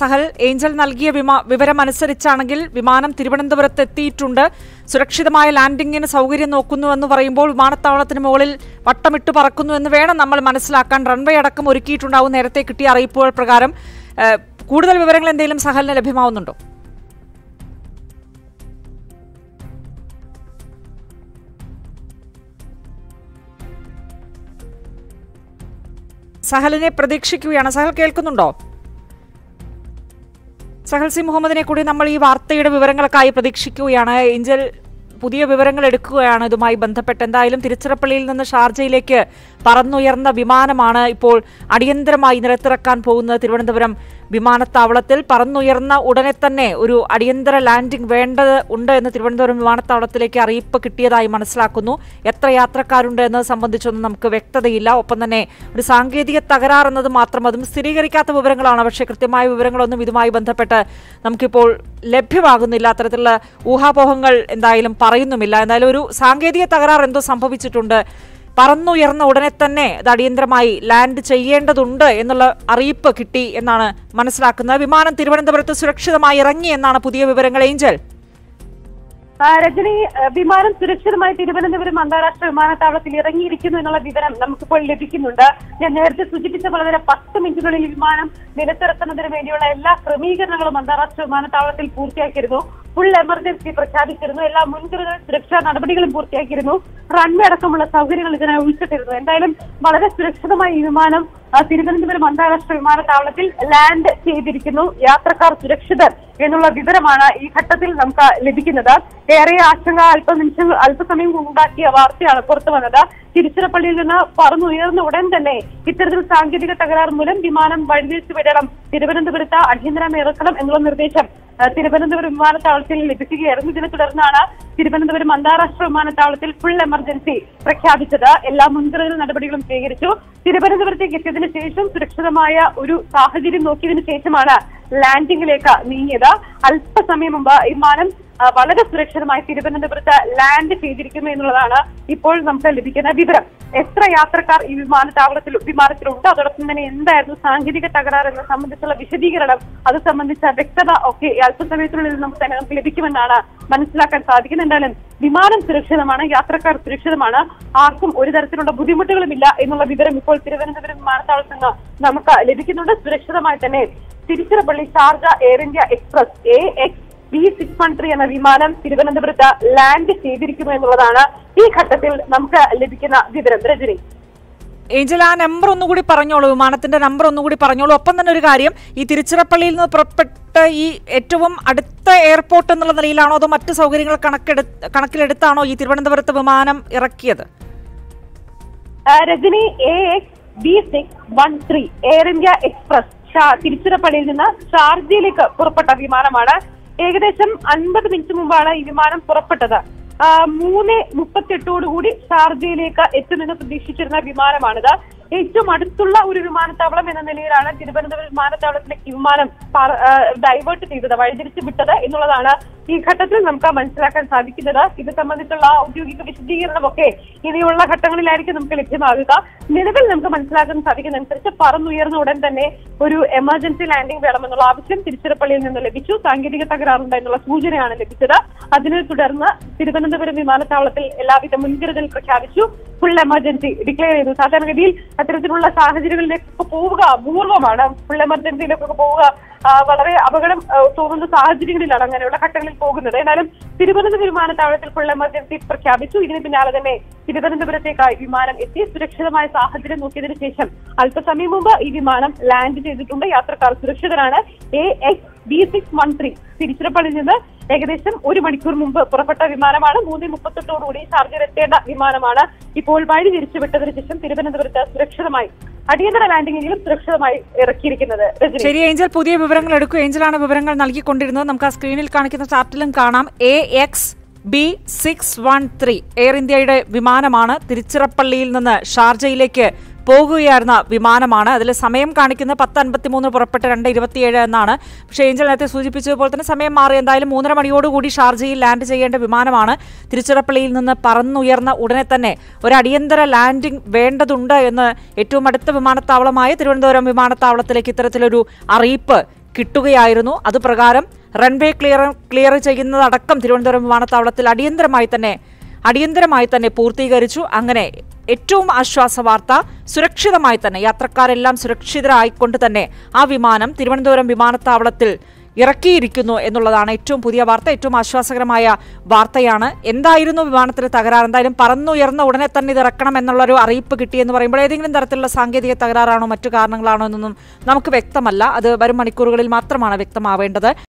Sahal Angel നൽകിയ വിമാ വിവരം അനുസരിച്ചാണെങ്കിൽ വിമാനം തിരുവനന്തപുരത്ത് എത്തിയിട്ടുണ്ട് സുരക്ഷിതമായ ലാൻഡിങ്ങിന് സൗകര്യം നോക്കുന്നു എന്ന് പറയുമ്പോൾ വിമാനത്താവളത്തിന് മുകളിൽ വട്ടമിട്ട് പറക്കുന്നു എന്ന് വേണം നമ്മൾ മനസ്സിലാക്കാൻ റൺവേ അടക്കം ഒരുക്കിയിട്ടുണ്ടാവും നേരത്തെ കിട്ടിയ അറിയിപ്പുകൾ പ്രകാരം ഏഹ്, കൂടുതൽ വിവരങ്ങൾ എന്തെങ്കിലും സഹലിന് ലഭ്യമാവുന്നുണ്ടോ സഹലിനെ പ്രതീക്ഷിക്കുകയാണ് സഹൽ കേൾക്കുന്നുണ്ടോ സഹൽ സി മുഹമ്മദിനെ കൂടി നമ്മൾ ഈ വാർത്തയുടെ വിവരങ്ങൾക്കായി പ്രതീക്ഷിക്കുകയാണ് ഏഞ്ചൽ പുതിയ വിവരങ്ങൾ എടുക്കുകയാണ് ഇതുമായി ബന്ധപ്പെട്ട് എന്തായാലും തിരുച്ചിറപ്പള്ളിയിൽ നിന്ന് ഷാർജയിലേക്ക് പറന്നുയർന്ന വിമാനമാണ് ഇപ്പോൾ അടിയന്തരമായി നിരത്തിറക്കാൻ പോകുന്നത് തിരുവനന്തപുരം വിമാനത്താവളത്തിൽ പറന്നുയർന്ന ഉടനെ തന്നെ ഒരു അടിയന്തര ലാൻഡിംഗ് വേണ്ടത് ഉണ്ട് എന്ന് തിരുവനന്തപുരം വിമാനത്താവളത്തിലേക്ക് അറിയിപ്പ് കിട്ടിയതായി മനസ്സിലാക്കുന്നു എത്ര യാത്രക്കാരുണ്ട് എന്നത് സംബന്ധിച്ചൊന്നും നമുക്ക് വ്യക്തതയില്ല ഒപ്പം തന്നെ ഒരു സാങ്കേതിക തകരാർ എന്നത് മാത്രം അതും സ്ഥിരീകരിക്കാത്ത വിവരങ്ങളാണ് പക്ഷേ കൃത്യമായ വിവരങ്ങളൊന്നും ഇതുമായി ബന്ധപ്പെട്ട് നമുക്കിപ്പോൾ ലഭ്യമാകുന്നില്ല അത്തരത്തിലുള്ള ഊഹാപോഹങ്ങൾ എന്തായാലും പറയുന്നുമില്ല എന്തായാലും ഒരു സാങ്കേതിക തകരാർ എന്തോ സംഭവിച്ചിട്ടുണ്ട് പറന്നുയർന്ന ഉടനെ തന്നെ അത് അടിയന്തരമായി ലാൻഡ് ചെയ്യേണ്ടതുണ്ട് എന്നുള്ള അറിയിപ്പ് കിട്ടി എന്നാണ് മനസ്സിലാക്കുന്നത് വിമാനം തിരുവനന്തപുരത്ത് സുരക്ഷിതമായി ഇറങ്ങി എന്നാണ് പുതിയ വിവരങ്ങൾ ഏഞ്ചൽ ആ, രജനി ആ, വിമാനം സുരക്ഷിതമായി തിരുവനന്തപുരം അന്താരാഷ്ട്ര വിമാനത്താവളത്തിൽ ഇറങ്ങിയിരിക്കുന്നു എന്നുള്ള വിവരം നമുക്കിപ്പോൾ ലഭിക്കുന്നുണ്ട് ഞാൻ നേരത്തെ സൂചിപ്പിച്ച പോലെ തന്നെ പത്ത് മിനിറ്റിനുള്ളിൽ വിമാനം നിലത്തിറക്കുന്നതിന് വേണ്ടിയുള്ള എല്ലാ ക്രമീകരണങ്ങളും അന്താരാഷ്ട്ര വിമാനത്താവളത്തിൽ പൂർത്തിയാക്കിയിരുന്നു ഫുൾ എമർജൻസി പ്രഖ്യാപിച്ചിരുന്നു എല്ലാ മുൻകരുതൽ സുരക്ഷാ നടപടികളും പൂർത്തിയാക്കിയിരുന്നു റൺവേ അടക്കമുള്ള സൗകര്യങ്ങൾ ഇതിനായി ഉൾപ്പെട്ടിരുന്നു എന്തായാലും വളരെ സുരക്ഷിതമായി ഈ വിമാനം ആ, തിരുവനന്തപുരം അന്താരാഷ്ട്ര വിമാനത്താവളത്തിൽ ലാൻഡ് ചെയ്തിരിക്കുന്നു യാത്രക്കാർ സുരക്ഷിതർ എന്നുള്ള വിവരമാണ് ഈ ഘട്ടത്തിൽ നമുക്ക് ലഭിക്കുന്നത് ഏറെ ആശങ്ക അല്പനിമിഷങ്ങൾ അല്പസമയം ഉണ്ടാക്കിയ വാർത്തയാണ് പുറത്തു വന്നത് തിരുച്ചിറപ്പള്ളിയിൽ നിന്ന് പറന്നുയർന്ന ഉടൻ തന്നെ ഇത്തരത്തിൽ സാങ്കേതിക തകരാർ മൂലം വിമാനം വഴിതിരിച്ചു വിടണം തിരുവനന്തപുരത്ത് അടിയന്തരമായി ഇറക്കണം എന്നുള്ള നിർദ്ദേശം ആ, തിരുവനന്തപുരം വിമാനത്താവളത്തിൽ ലഭിക്കുകയായിരുന്നു ഇതിനെ തുടർന്നാണ് തിരുവനന്തപുരം അന്താരാഷ്ട്ര വിമാനത്താവളത്തിൽ ഫുൾ എമർജൻസി പ്രഖ്യാപിച്ചത് എല്ലാ മുൻകരുതൽ നടപടികളും സ്വീകരിച്ചു തിരുവനന്തപുരത്തേക്ക് എത്തിയതിനു ശേഷം സുരക്ഷിതമായ ഒരു സാഹചര്യം നോക്കിയതിനു ശേഷമാണ് ലാൻഡിംഗിലേക്ക് നീങ്ങിയത് അല്പസമയം മുമ്പ് വിമാനം ആ, വളരെ സുരക്ഷിതമായി തിരുവനന്തപുരത്ത് ലാൻഡ് ചെയ്തിരിക്കുന്നു എന്നുള്ളതാണ് ഇപ്പോൾ നമുക്ക് ലഭിക്കുന്ന വിവരം എത്ര യാത്രക്കാർ ഈ വിമാനത്താവളത്തിൽ വിമാനത്തിലുണ്ട് അതോടൊപ്പം തന്നെ എന്തായിരുന്നു സാങ്കേതിക തകരാർ എന്നത് സംബന്ധിച്ചുള്ള വിശദീകരണം അത് സംബന്ധിച്ച വ്യക്തത ഒക്കെ ഈ അല്പസമയത്തിനുള്ളിൽ നമുക്ക് തന്നെ നമുക്ക് ലഭിക്കുമെന്നാണ് മനസ്സിലാക്കാൻ സാധിക്കുന്നത് എന്തായാലും വിമാനം സുരക്ഷിതമാണ് യാത്രക്കാർ സുരക്ഷിതമാണ് ആർക്കും ഒരു തരത്തിലുള്ള ബുദ്ധിമുട്ടുകളുമില്ല എന്നുള്ള വിവരം ഇപ്പോൾ തിരുവനന്തപുരം വിമാനത്താവളത്തിൽ നിന്ന് നമുക്ക് ലഭിക്കുന്നുണ്ട് സുരക്ഷിതമായി തന്നെ Tiruchirappalli Sharjah Air India Express A X B six one three എന്ന വിമാനം തിരുവനന്തപുരത്ത് ലാൻഡ് ചെയ്തിരിക്കുന്നു എന്നുള്ളതാണ് ഈ ഘട്ടത്തിൽ നമുക്ക് ലഭിക്കുന്ന വിവരം രജനി ഏഞ്ചൽ ആ നമ്പർ ഒന്നുകൂടി പറഞ്ഞോളൂ വിമാനത്തിന്റെ നമ്പർ ഒന്നുകൂടി പറഞ്ഞോളൂ ഒപ്പം തന്നെ ഒരു കാര്യം ഈ തിരുച്ചിറപ്പള്ളിയിൽ നിന്ന് പുറപ്പെട്ട ഈ ഏറ്റവും അടുത്ത എയർപോർട്ട് എന്നുള്ള നിലയിലാണോ അതോ മറ്റ് സൗകര്യങ്ങൾ കണക്കെടു കണക്കിലെടുത്താണോ ഈ തിരുവനന്തപുരത്ത് വിമാനം ഇറക്കിയത് ആ, രജനി A X B six one three Air India Express ഷാ- തിരുച്ചിറപ്പള്ളിയിൽ നിന്ന് ഷാർജയിലേക്ക് പുറപ്പെട്ട വിമാനമാണ് ഏകദേശം അൻപത് മിനിറ്റ് മുമ്പാണ് ഈ വിമാനം പുറപ്പെട്ടത് ആ, മൂന്ന് മുപ്പത്തെട്ടോടുകൂടി ഷാർജയിലേക്ക് എത്തുമെന്ന് പ്രതീക്ഷിച്ചിരുന്ന വിമാനമാണിത് ഏറ്റവും അടുത്തുള്ള ഒരു വിമാനത്താവളം എന്ന നിലയിലാണ് തിരുവനന്തപുരം വിമാനത്താവളത്തിലേക്ക് ഈ വിമാനം ഡൈവേർട്ട് ചെയ്തത് വഴിതിരിച്ചു വിട്ടത് എന്നുള്ളതാണ് ഈ ഘട്ടത്തിൽ നമുക്ക് മനസ്സിലാക്കാൻ സാധിക്കുന്നത് ഇത് സംബന്ധിച്ചുള്ള ഔദ്യോഗിക വിശദീകരണമൊക്കെ ഇനിയുള്ള ഘട്ടങ്ങളിലായിരിക്കും നമുക്ക് ലഭ്യമാകുക നിലവിൽ നമുക്ക് മനസ്സിലാക്കാൻ സാധിക്കുന്നതനുസരിച്ച് പറന്നുയർന്ന ഉടൻ തന്നെ ഒരു എമർജൻസി ലാൻഡിംഗ് വേണമെന്നുള്ള ആവശ്യം തിരുച്ചിറപ്പള്ളിയിൽ നിന്ന് ലഭിച്ചു സാങ്കേതിക തകരാറുണ്ടെന്നുള്ള സൂചനയാണ് ലഭിച്ചത് അതിനെ തുടർന്ന് തിരുവനന്തപുരം വിമാനത്താവളത്തിൽ എല്ലാവിധ മുൻകരുതൽ പ്രഖ്യാപിച്ചു ഫുൾ എമർജൻസി ഡിക്ലെയർ ചെയ്തു സാധാരണഗതിയിൽ അത്തരത്തിലുള്ള സാഹചര്യങ്ങളിലേക്കൊക്കെ പോവുക അപൂർവമാണ് ഫുൾ എമർജൻസിയിലേക്കൊക്കെ പോവുക ആ, വളരെ അപകടം ആ, തോന്നുന്ന സാഹചര്യങ്ങളിലാണ് അങ്ങനെയുള്ള ഘട്ടങ്ങളിൽ പോകുന്നത് എന്നാലും തിരുവനന്തപുരം വിമാനത്താവളത്തിൽ ഫുൾ എമർജൻസി പ്രഖ്യാപിച്ചു ഇതിന് പിന്നാലെ തന്നെ തിരുവനന്തപുരത്തേക്കായി വിമാനം എത്തി സുരക്ഷിതമായ സാഹചര്യം നോക്കിയതിനു ശേഷം അല്പസമയം മുമ്പ് ഈ വിമാനം ലാൻഡ് ചെയ്തിട്ടുണ്ട് യാത്രക്കാർ സുരക്ഷിതരാണ് A X B six one three തിരുച്ചിറപ്പള്ളിയിൽ നിന്ന് ഏകദേശം ഒരു മണിക്കൂർ മുമ്പ് പുറപ്പെട്ട വിമാനമാണ് മൂന്ന് മുപ്പത്തെട്ടോടുകൂടി ഷാർജയിൽ എത്തേണ്ട വിമാനമാണ് ഇപ്പോൾ വഴി തിരിച്ചു വിട്ടതിനു ശേഷം തിരുവനന്തപുരത്ത് സുരക്ഷിതമായി അടിയന്തര ലാൻഡിംഗിലും സുരക്ഷിതമായി ഇറക്കിയിരിക്കുന്നത് രജനി ശരി ഏഞ്ചൽ പുതിയ വിവരങ്ങൾ എടുക്കൂ ഏഞ്ചലാണ് വിവരങ്ങൾ നൽകിക്കൊണ്ടിരുന്നത് നമുക്ക് ആ സ്ക്രീനിൽ കാണിക്കുന്ന ചാർട്ടിലും കാണാം A X B six one three Air ഇന്ത്യയുടെ വിമാനമാണ് തിരുച്ചിറപ്പള്ളിയിൽ നിന്ന് ഷാർജയിലേക്ക് പോകുകയായിരുന്ന വിമാനമാണ് അതിൽ സമയം കാണിക്കുന്നത് പത്ത് അൻപത്തിമൂന്ന് പുറപ്പെട്ട് രണ്ട് ഇരുപത്തിയേഴ് എന്നാണ് പക്ഷേ ഏഞ്ചൽ നേരത്തെ സൂചിപ്പിച്ചതുപോലെ തന്നെ സമയം മാറി എന്തായാലും മൂന്നര മണിയോടുകൂടി ഷാർജയിൽ ലാൻഡ് ചെയ്യേണ്ട വിമാനമാണ് തിരുച്ചിറപ്പള്ളിയിൽ നിന്ന് പറന്നുയർന്ന ഉടനെ തന്നെ ഒരു അടിയന്തര ലാൻഡിംഗ് വേണ്ടതുണ്ട് എന്ന് ഏറ്റവും അടുത്ത വിമാനത്താവളമായ തിരുവനന്തപുരം വിമാനത്താവളത്തിലേക്ക് ഇത്തരത്തിലൊരു അറിയിപ്പ് കിട്ടുകയായിരുന്നു അതുപ്രകാരം റൺവേ ക്ലിയർ ക്ലിയർ ചെയ്യുന്നതടക്കം തിരുവനന്തപുരം വിമാനത്താവളത്തിൽ അടിയന്തരമായി തന്നെ അടിയന്തരമായി തന്നെ പൂർത്തീകരിച്ചു അങ്ങനെ ഏറ്റവും ആശ്വാസ വാർത്ത സുരക്ഷിതമായി തന്നെ യാത്രക്കാരെല്ലാം സുരക്ഷിതരായിക്കൊണ്ട് തന്നെ ആ വിമാനം തിരുവനന്തപുരം വിമാനത്താവളത്തിൽ ഇറക്കിയിരിക്കുന്നു എന്നുള്ളതാണ് ഏറ്റവും പുതിയ വാർത്ത ഏറ്റവും ആശ്വാസകരമായ വാർത്തയാണ് എന്തായിരുന്നു വിമാനത്തിന് തകരാറ് എന്തായാലും പറന്നുയർന്ന ഉടനെ തന്നെ ഇത് ഇറക്കണം എന്നുള്ളൊരു അറിയിപ്പ് കിട്ടിയെന്ന് പറയുമ്പോൾ ഏതെങ്കിലും തരത്തിലുള്ള സാങ്കേതിക തകരാറാണോ മറ്റു കാരണങ്ങളാണോ എന്നൊന്നും നമുക്ക് വ്യക്തമല്ല അത് വരും മണിക്കൂറുകളിൽ മാത്രമാണ് വ്യക്തമാവേണ്ടത്